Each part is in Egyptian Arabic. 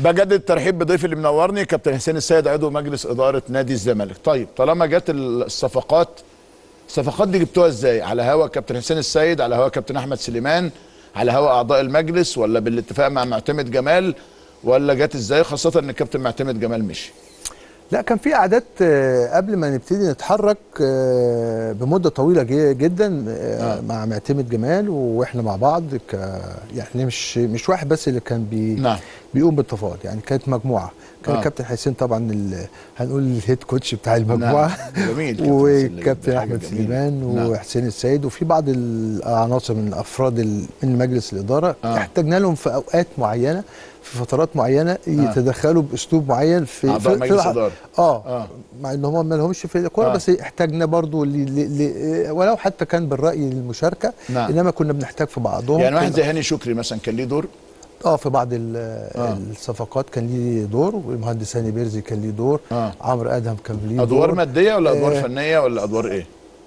بجدد الترحيب بضيفي اللي منورني كابتن حسين السيد عضو مجلس اداره نادي الزمالك طيب طالما جت الصفقات الصفقات دي جبتوها ازاي على هوا كابتن حسين السيد على هوا كابتن احمد سليمان على هوا اعضاء المجلس ولا بالاتفاق مع معتمد جمال ولا جت ازاي خاصه ان الكابتن معتمد جمال مشي لا كان في قعدات آه، قبل ما نبتدي نتحرك آه، بمده طويله جي- جدا آه، آه. مع معتمد جمال واحنا مع بعض ك يعني مش مش واحد بس اللي كان بي نعم. بيقوم بالتفاوض يعني كانت مجموعه كان آه. الكابتن حسين طبعا ال- هنقول الهيد كوتش بتاع المجموعه نعم. جميل كابتن حسين اللي وكابتن جاب حاجة احمد جميلة. سليمان نعم. وحسين السيد وفي بعض العناصر من افراد ال- من مجلس الاداره آه. احتاجنا لهم في اوقات معينه في فترات معينه يتدخلوا باسلوب معين في أعضاء في مجلس في إدارة. اه, آه. آه. مع ان هم ما لهمش في الكوره آه. آه. بس احتاجنا برضو ل... ل... ل... ولو حتى كان بالراي المشاركه نعم. انما كنا بنحتاج في بعضهم يعني واحد كنا- زي هاني شكري مثلا كان ليه دور اه في بعض ال- آه. الصفقات كان ليه دور والمهندس هاني بيرزي كان ليه دور آه. عمرو ادهم كان ليه ادوار دور ماديه ولا ادوار آه. فنيه ولا ادوار ايه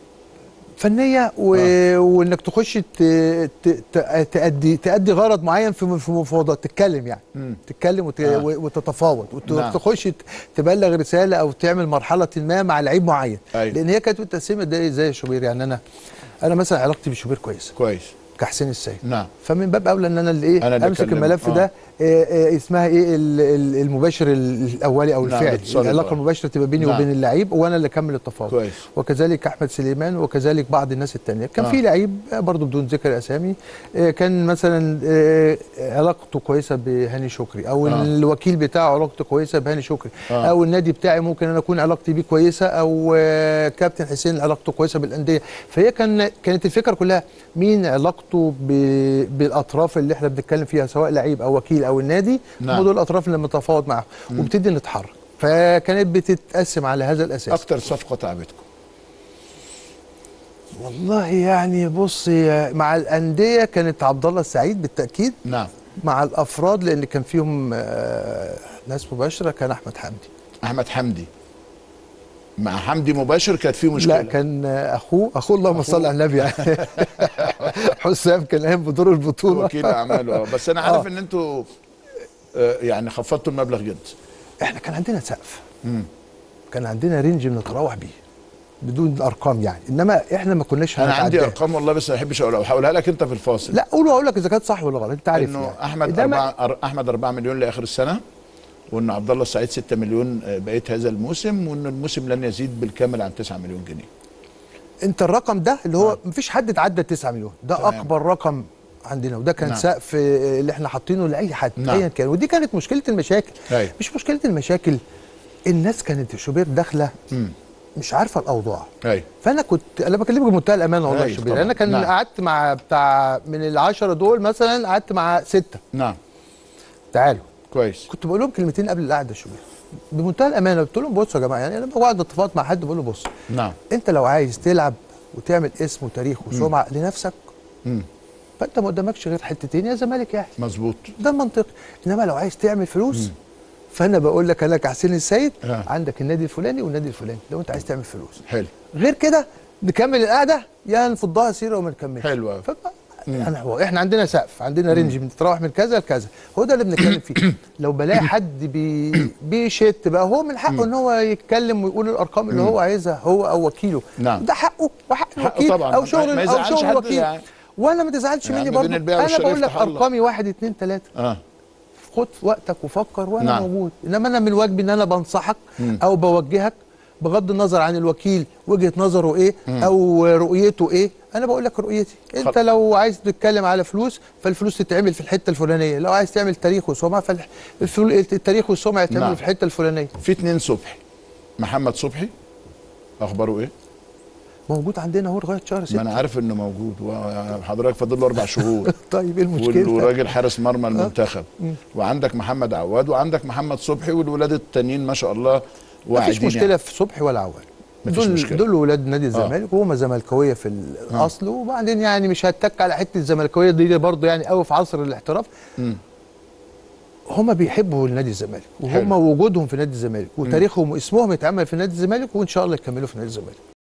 فنيه و... آه. وانك تخش ت... ت... ت... تأدي تأدي غرض معين في في مفاوضات تتكلم يعني مم. تتكلم وت... آه. و- وتتفاوض نعم. وتخش ت... تبلغ رساله او تعمل مرحله ما مع لعيب معين أيوة. لان هي كانت التقسيمه ده زي شوبير يعني انا انا مثلا علاقتي بشوبير كويسه كويس كحسين السيد نعم فمن باب اولى ان انا اللي ايه أنا اللي امسك أكلم. الملف آه. ده آه آه اسمها ايه ال- ال- المباشر الاولي او نعم، الفعلي الاتصال العلاقه الأولي. المباشره تبقى بيني نعم. وبين اللعيب وانا اللي اكمل التفاوض كويس. وكذلك احمد سليمان وكذلك بعض الناس التانية كان آه. في لعيب آه، برضو بدون ذكر اسامي آه، كان مثلا آه، علاقته كويسه بهاني شكري او آه. الوكيل بتاعه علاقته كويسه بهاني شكري آه. او النادي بتاعي ممكن انا اكون علاقتي بيه كويسه او آه، كابتن حسين علاقته كويسه بالانديه فهي كان كانت الفكره كلها مين علاقته ب- بالاطراف اللي احنا بنتكلم فيها سواء لعيب او وكيل او النادي نعم. هم دول الاطراف اللي بنتفاوض معاهم وبتدي نتحرك فكانت بتتقسم على هذا الاساس اكتر صفقه تعبتكم والله يعني بص يا- مع الانديه كانت عبد الله السعيد بالتاكيد نعم مع الافراد لان كان فيهم آه، ناس مباشره كان احمد حمدي احمد حمدي مع حمدي مباشر كانت فيه مشكله لا كان آه، اخوه اخوه اللهم صل على النبي يعني حسام كان قايم بدور البطوله وكيل اعماله آه. بس انا عارف آه. ان انتوا آه، يعني خفضتوا المبلغ جدا احنا كان عندنا سقف مم. كان عندنا رينج بنتراوح بيه بدون ارقام يعني انما احنا ما كناش انا عندي هنتعداه. ارقام والله بس ما احبش اقولها هقولها لك انت في الفاصل لا قول واقول لك اذا كانت صح ولا غلط انت عارف انه يعني. احمد إنما- أربعة أر- احمد 4 مليون لاخر السنه وان عبد الله السعيد 6 مليون آه، بقيه هذا الموسم وان الموسم لن يزيد بالكامل عن 9 مليون جنيه انت الرقم ده اللي هو مفيش حد اتعدى 9 مليون ده تمام. اكبر رقم عندنا وده كان نعم. سقف آه، اللي احنا حاطينه لاي حد نعم. ايا كان ودي كانت مشكله المشاكل أيوة. مش مشكله المشاكل الناس كانت شوبير داخله امم مش عارفه الاوضاع ايوه فانا كنت انا بكلمك بمنتهى الامانه والله يا أيوة شوبير طبعاً. انا كان نعم. قعدت مع بتاع من العشرة دول مثلا قعدت مع سته نعم تعالوا كويس كنت بقول لهم كلمتين قبل القعده يا شوبير بمنتهى الامانه قلت لهم بصوا يا جماعه يعني انا بقعد اتفاوض مع حد بقول له بص نعم انت لو عايز تلعب وتعمل اسم وتاريخ وسمعه لنفسك امم فانت ما قدامكش غير حتتين يا زمالك يا اهلي مظبوط ده المنطقي انما لو عايز تعمل فلوس فانا بقول لك انا كحسين السيد آه. عندك النادي الفلاني والنادي الفلاني لو انت عايز تعمل فلوس حلو غير كده نكمل القعده يا نفضها سيره وما نكملش حلو أوي. فبقى انا هو احنا عندنا سقف عندنا رينج بنتراوح من كذا لكذا هو ده اللي بنتكلم فيه لو بلاقي حد بي بيشت بقى هو من حقه ان هو يتكلم ويقول الارقام اللي هو عايزها هو او وكيله نعم. ده حقه وحق حقه الوكيل طبعاً. او شغل ما او يزعلش شغل حد الوكيل يعني. وانا ما تزعلش يعني مني ما بين برضه البيع انا والشراء بقول لك يفتح الله. ارقامي واحد اتنين تلاته اه خد وقتك وفكر وانا نعم. نعم. موجود انما انا من واجبي ان انا بنصحك او بوجهك بغض النظر عن الوكيل وجهه نظره ايه او رؤيته ايه انا بقول لك رؤيتي انت خل- لو عايز تتكلم على فلوس فالفلوس تتعمل في الحته الفلانيه لو عايز تعمل تاريخ وسمعه فالتاريخ والسمعه يتعملوا نعم. في الحته الفلانيه في اتنين صبحي محمد صبحي اخباره ايه؟ موجود عندنا اهو لغايه شهر ما 6 انا عارف انه موجود وحضرتك فاضل له اربع شهور طيب ايه وال- المشكله وراجل حارس مرمى المنتخب وعندك محمد عواد وعندك محمد صبحي والولاد التانيين ما شاء الله مفيش واعدين مشكله يعني. في صبحي ولا عوال مفيش دول مشكلة. دول ولاد نادي الزمالك وهم زملكاويه في الاصل وبعدين يعني مش هتك على حته الزملكاويه دي, دي برضه يعني قوي في عصر الاحتراف مم. هم بيحبوا نادي الزمالك وهم حلو. وجودهم في نادي الزمالك وتاريخهم واسمهم يتعمل في نادي الزمالك وان شاء الله يكملوا في نادي الزمالك